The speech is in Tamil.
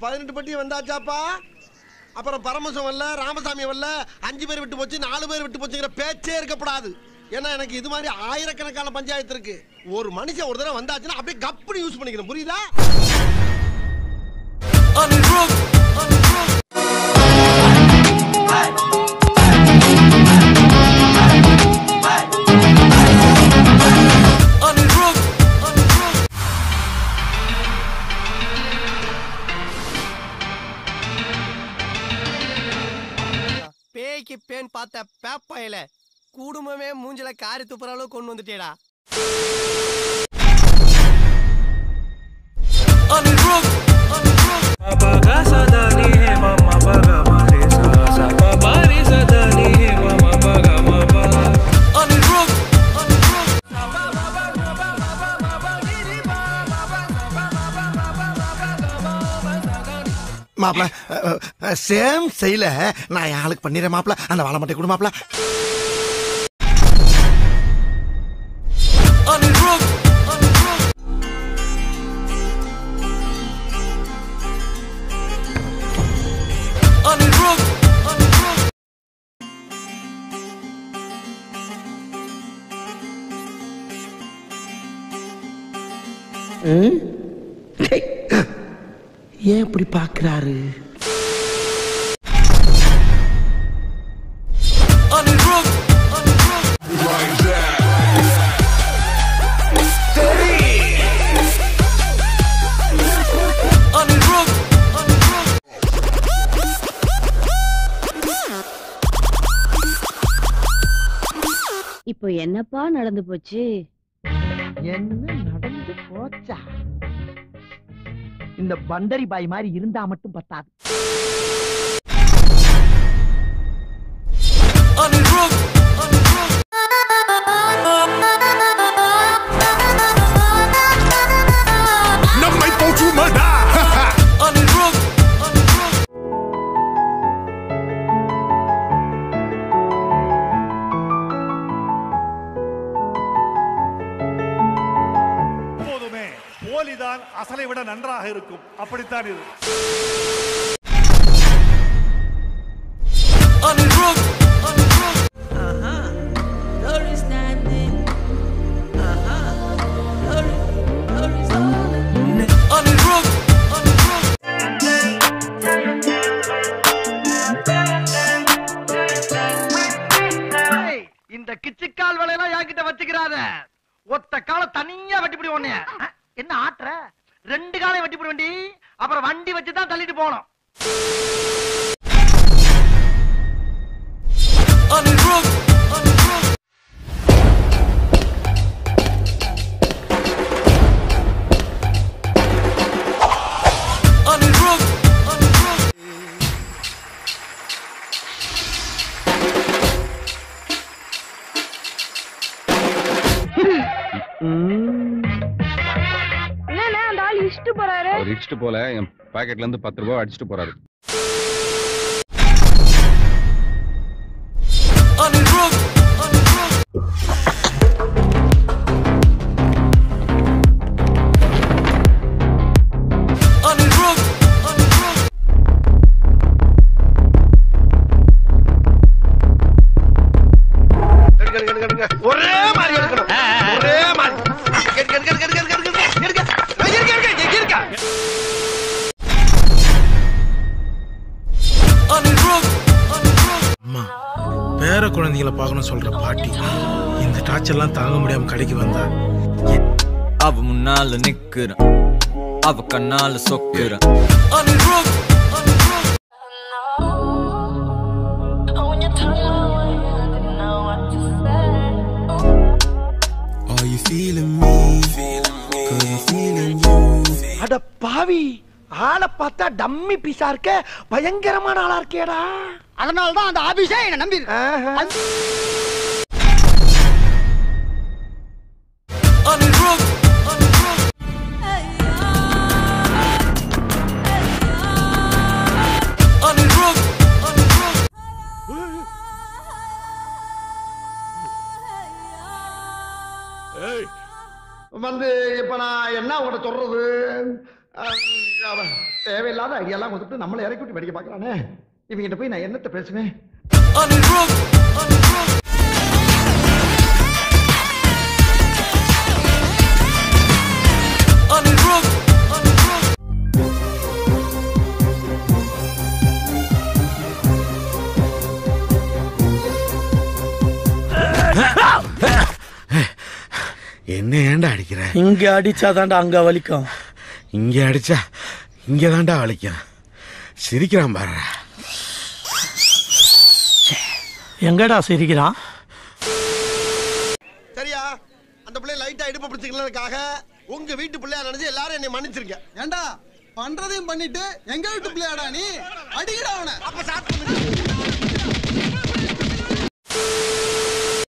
பதினெட்டு பட்டி வந்தாச்சாப்பா அப்புறம் பரமசம் வரல ராமசாமி வரல அஞ்சு பேர் விட்டு போச்சு நாலு பேர் விட்டு போச்சுங்கிற பேச்சே இருக்கப்படாது ஏன்னா எனக்கு இது மாதிரி ஆயிரக்கணக்கான பஞ்சாயத்து இருக்கு ஒரு மனுஷன் ஒரு தடவை வந்தாச்சுன்னா அப்படியே கப்புனு யூஸ் பண்ணிக்கணும் புரியுதா பேய்க்கு பேன் பார்த்த பேப்பாயில குடும்பமே மூஞ்சில காரி துப்புற அளவுக்கு கொண்டு வந்துட்டேடா Baga sadani he mama baga mare sa sa babari sadani he mama baga mama மாப்பிள சேம் செய்யல நான் என் ஆளுக்கு பண்ணிடுறேன் மாப்பிள அந்த வாழை மட்டை கொடு மாப்பிள ஏன் இப்படி பாக்குறாரு இப்போ என்னப்பா நடந்து போச்சு என்ன நடந்து போச்சா இந்த பண்டரி பாய் மாதிரி இருந்தா மட்டும் பத்தாது நம்மை போற்றுமடா எப்போதுமே போலிதான் அசலை விட நன்றாக இருக்கும் அப்படித்தான் இது இந்த கிச்சுக்கால் வேலையெல்லாம் என்கிட்ட வச்சுக்கிறாத ஒத்த கால தனியா வெட்டிப்பிடி உன்னைய அஹ், என்ன ஆட்டுற ரெண்டு காலையும் வெட்டிப்பிடி வண்டி அப்புறம் வண்டி வச்சு தான் தள்ளிட்டு போகணும் என்னண்ணே அந்த ஆள் இஷ்டு போறாரு அவர் இடிச்சிட்டு போல என் பாக்கெட்ல இருந்து பத்து ரூபாய் அடிச்சிட்டு போறாரு எடுக்க, எடுக்க, எடுக்க, எடுக்க. ஒரே மாதிரி எடுக்கணும் ஒரே மாதிரி எடுக்க, எடுக்க, எடுக்க, எடுக்க, எடுக்க, எடுக்க, எடுக்க. எடுக்க, எடுக்க, எடுக்க, எடுக்க. அம்மா பேர குழந்தைகளை பார்க்கணும் சொல்ற பாட்டி இந்த டார்ச்சர்லாம் தாங்க முடியாம கடைக்கு வந்தா அவ முன்னால நிக்கிறேன் அவ கண்ணால சொக்குறேன் அட பாவி ஆளை பார்த்தா டம்மி பீஸா இருக்க பயங்கரமான ஆளா இருக்கேடா அதனால தான் அந்த ஆபீஸே என்ன நம்பி வந்து இப்ப நான் என்ன உங்கள்கிட்ட சொல்றது தேவையில்லாத ஐடியாலாம் கொடுத்துட்டு நம்மளை இறக்கி விட்டு படிக்க பார்க்கறானே இவங்கிட்ட போய் நான் என்னத்த பேசுவேன் என்ன ஏன்டா அடிக்கிற இங்க அடிச்சாதான்டா அங்க வலிக்கும் இங்க அடிச்சா இங்க தான்டா வலிக்கும் சிரிக்கிறான் பாரு எங்கடா சிரிக்கிறான் சரியா அந்த பிள்ளை லைட்டா இடுப்பு பிடிச்சிக்கிறதுக்காக உங்க வீட்டு பிள்ளையா நினைச்சு எல்லாரும் என்னை மன்னிச்சிருங்க ஏண்டா பண்றதையும் பண்ணிட்டு எங்க வீட்டு பிள்ளையாடா நீ அடிக்கடா அவனை அப்ப ஸ்டார்ட் பண்ணுங்க